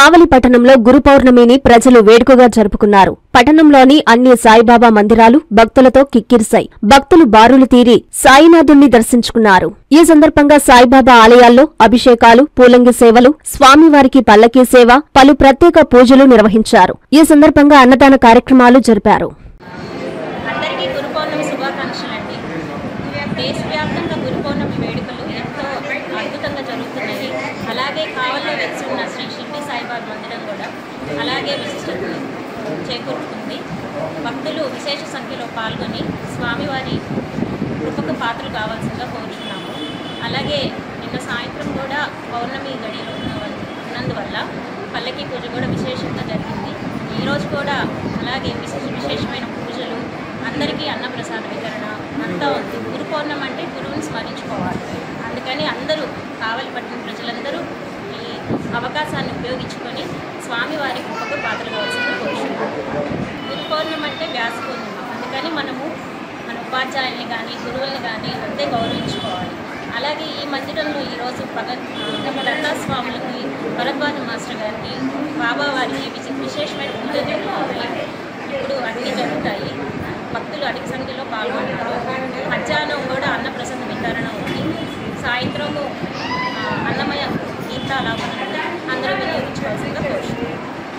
కావలి పట్టణంలో గురు పౌర్ణమిని ప్రజలు వేడుకగా జరుపుకున్నారు పట్టణంలోని అన్ని సాయిబాబా మందిరాలు భక్తులతో కిక్కిరిశాయి భక్తులు బారులు తీరి సాయినాథుణ్ణి దర్శించుకున్నారు ఈ సందర్భంగా సాయిబాబా ఆలయాల్లో అభిషేకాలు పూలంగి సేవలు స్వామివారికి పల్లకీ సేవ పలు ప్రత్యేక పూజలు నిర్వహించారు ఈ సందర్భంగా అన్నదాన కార్యక్రమాలు జరిపారు అందరికీ గురు పౌర్ణమి శుభాకాంక్షలు అండి దేశవ్యాప్తంగా గురు పౌర్ణమి వేడుకలు ఎంతో అద్భుతంగా జరుగుతున్నాయి అలాగే కావల్లో వెలిసి ఉన్న శ్రీ షిర్డి సాయిబాబా మందిరం కూడా అలాగే విశిష్టతను చేకూరుతుంది భక్తులు విశేష సంఖ్యలో పాల్గొని స్వామివారి కృపకు పాత్రలు కావాల్సిందిగా కోరుచున్నాము అలాగే నిన్న సాయంత్రం కూడా పౌర్ణమి గడియలు ఉన్న- ఉన్నందువల్ల పల్లకి పూజ కూడా విశేషంగా జరిగింది ఈరోజు కూడా అలాగే విశేష విశేషమైన పూజలు అందరికీ అన్నప్రసాద వితరణ అంతా ఉంది గురు పౌర్ణమి అంటే గురువుని స్మరించుకోవాలి అందుకని అందరూ కావలి పట్టిన ప్రజలందరూ ఈ అవకాశాన్ని ఉపయోగించుకొని స్వామివారి కృపకు పాత్ర కావాల్సింది కోరుచున్నాము గురు పౌర్ణమి అంటే వ్యాస పూర్ణిమ అందుకని మనము మన ఉపాధ్యాయుల్ని కానీ గురువుల్ని కానీ అంతే గౌరవించుకోవాలి అలాగే ఈ మందిరంలో ఈరోజు భగత్ దత్తా స్వాములకి భరద్వాజ మాస్టర్ గారికి బాబా వారికి విశే- విశేషమైన పూజలు జరుగుతాయి ఇప్పుడు అన్నీ జరుగుతాయి భక్తులు అధిక సంఖ్యలో పాల్గొంటారు మధ్యాహ్నం కూడా అన్నప్రసాద వితరణ ఉంది సాయంత్రము ఆ, అన్నమయ గీతాలాపన ఉంది. అందరూ వినియోగించుకోవాల్సిందిగా కోరుచున్నాను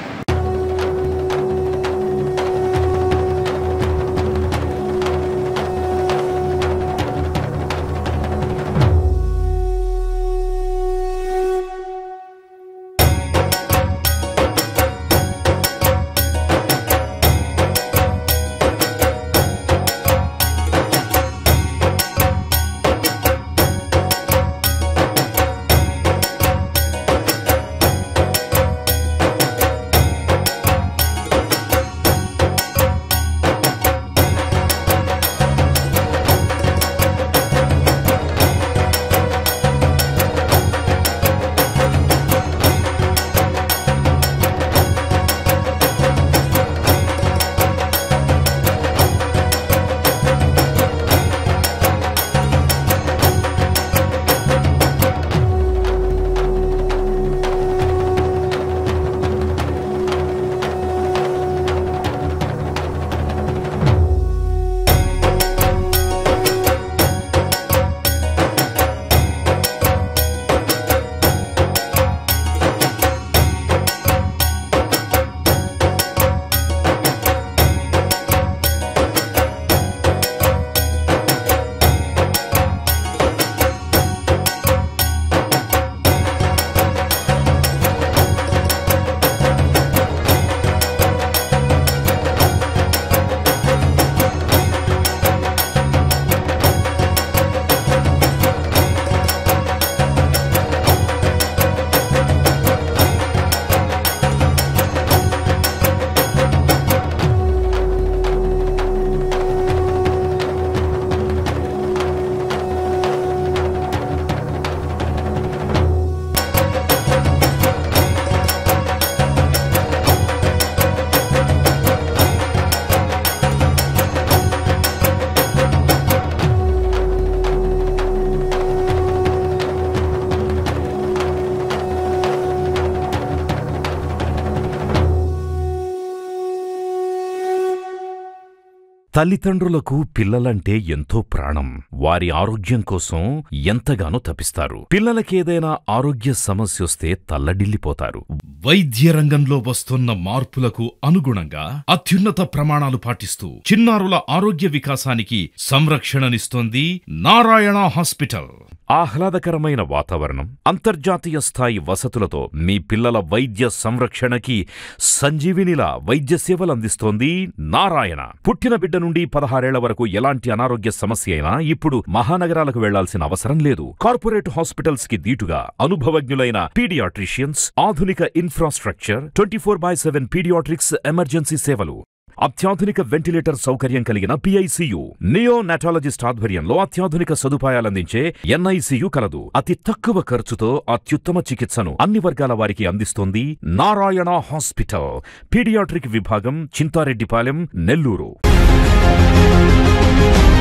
తల్లిదండ్రులకు పిల్లలంటే ఎంతో ప్రాణం వారి ఆరోగ్యం కోసం ఎంతగానో తపిస్తారు పిల్లలకేదైనా ఆరోగ్య సమస్యొస్తే తల్లడిల్లిపోతారు వైద్య రంగంలో వస్తున్న మార్పులకు అనుగుణంగా అత్యున్నత ప్రమాణాలు పాటిస్తూ చిన్నారుల ఆరోగ్య వికాసానికి సంరక్షణనిస్తోంది నారాయణ హాస్పిటల్ ఆహ్లాదకరమైన వాతావరణం అంతర్జాతీయ స్థాయి వసతులతో మీ పిల్లల వైద్య సంరక్షణకి సంజీవినిలా వైద్య సేవలు అందిస్తోంది నారాయణ పుట్టిన బిడ్డ నుండి పదహారేళ్ల వరకు ఎలాంటి అనారోగ్య సమస్య అయినా ఇప్పుడు మహానగరాలకు వెళ్లాల్సిన అవసరం లేదు కార్పొరేట్ హాస్పిటల్స్ కి దీటుగా అనుభవజ్ఞులైన పీడియాట్రిషియన్స్ ఆధునిక infrastructure twenty four by seven pediatrics emergency సేవలు అత్యాధునిక వెంటిలేటర్ సౌకర్యం కలిగిన పిఐసియు నియో నెటాలజిస్ట్ ఆధ్వర్యంలో అత్యాధునిక సదుపాయాలందించే ఎన్ఐసియు కలదు అతి తక్కువ ఖర్చుతో అత్యుత్తమ చికిత్సను అన్ని వర్గాల వారికి అందిస్తోంది నారాయణ హాస్పిటల్ పీడియాట్రిక్ విభాగం చింతారెడ్డిపాలెం నెల్లూరు